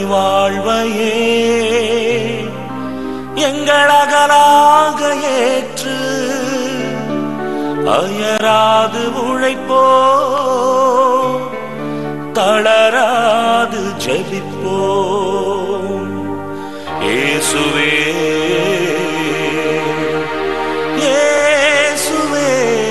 வாழ்வையே எங்களகலாக ஏற்று அயராது உழைப்போ தளராது ஜெபிப்போம் இயேசுவே இயேசுவே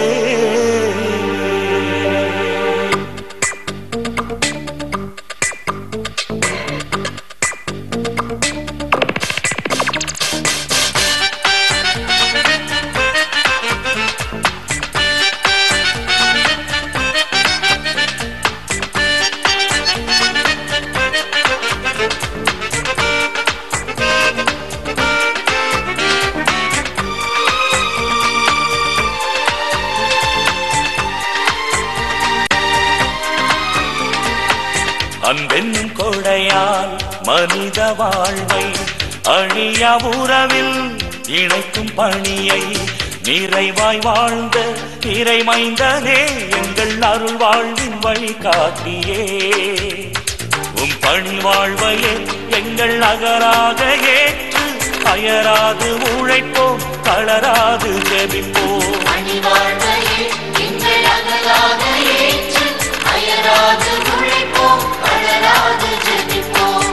அன்பென்னும் கொடையால் மனித வாழ்வை அழிய உறவில் இணைக்கும் பணியை நிறைவாய் வாழ்ந்த இறைமைந்தனே எங்கள் அருள் வாழ்வின் வழி காட்டியே உம் பணி வாழ்வையே எங்கள் அகராக ஏற்று அயராது உழைப்போம் தளராது ஜெபிப்போம் அணிவாழ்வையே எங்கள் அகலாக ஏற்று அயராது உழைப்போம் அழலாது ஜெபிப்போம்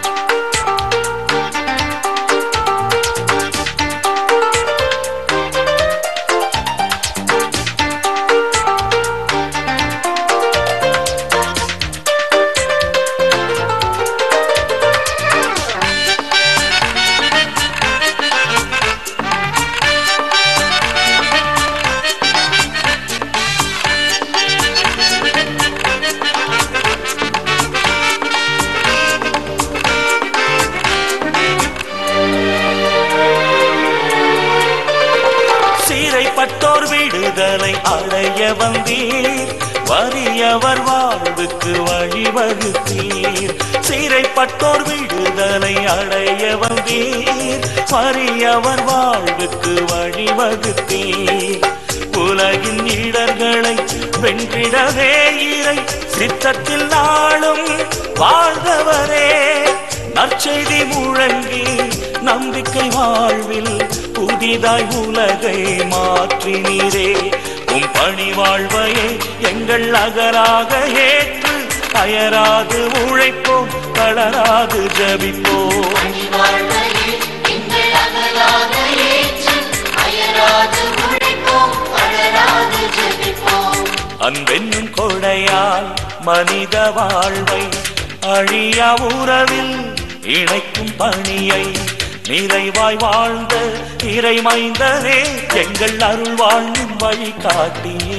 சீரைப்பட்டோர் விடுதலை அடைய வந்தீர் வறியவர் வாழ்வுக்கு வழிவகுத்தீர் சீரைப்பட்டோர் விடுதலை அடைய வந்தீர் வறியவர் வாழ்வுக்கு வழிவகுத்தீர் உலகின் இடர்களை வென்றிடவே இறை சித்தத்தில் நாளும் வாழ்ந்தவரே நற்செய்தி முழங்கி நம்பிக்கை வாழ்வில் புதிதாய் உலகை மாற்றினீரே உம் பணி வாழ்வையே எங்கள் அகராக ஏற்று அயராது உழைப்போம் தளராது ஜபிப்போம் அணிவாழ்வையே எங்கள் அகலாக ஏற்று அயராது உழைப்போம் அழலாது ஜெபிப்போம் அன்பென்னும் கொடையால் மனித வாழ்வை அழியா உறவில் இணைக்கும் பணியை நிறைவாய் வாழ்ந்த இறைமைந்தரே எங்கள் அருள் வாழ்வின் வழி காட்டியே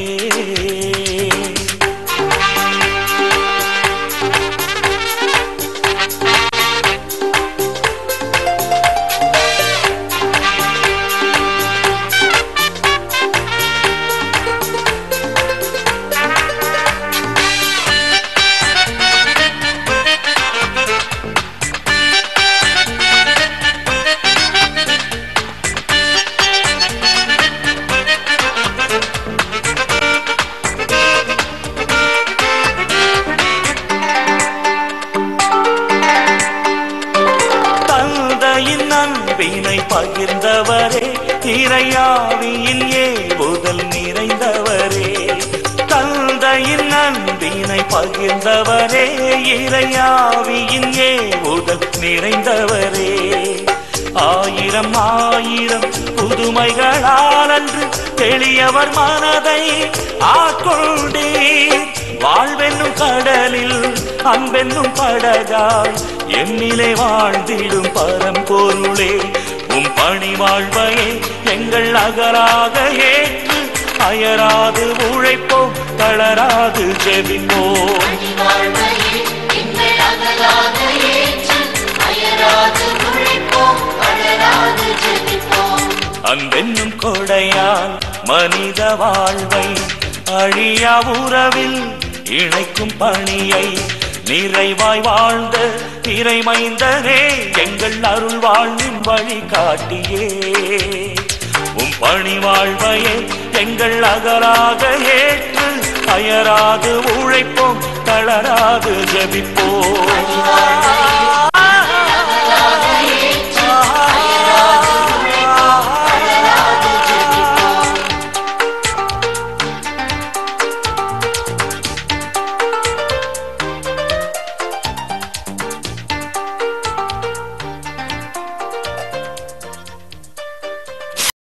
தந்தையின் அன்பினை பகிர்ந்தவரே இறையாவியின் ஏவுதல் நிறைந்தவரே தந்தையின் அன்பினை பகிர்ந்தவரே இறையாவியின் ஏவுதல் நிறைந்தவரே ஆயிரம் ஆயிரம் புதுமைகளால் அன்று எளியவர் மனதை ஆட்கொண்டீர் வாழ்வென்னும் கடலில் அன்பென்னும் படகாய் எண்ணிலே வாழ்ந்திடும் பரம்பொருளே உம் பணி வாழ்வையே எங்கள் அகராக ஏற்று அயராது உழைப்போம் தளராது ஜெபிப்போம் அணிவாழ்வையே எங்கள் அகலாக ஏற்று அயராது உழைப்போம் அழலாது ஜெபிப்போம் அன்பென்னும் கொடையால் மனித வாழ்வை அழியா உறவில் இணைக்கும் பணியை நிறைவாய் வாழ்ந்த இறைமைந்தரே எங்கள் அருள் வாழ்வின் வழி காட்டியே உம் பணி வாழ்வையே எங்கள் அகராக ஏற்று அயராது உழைப்போம் தளராது ஜெபிப்போம்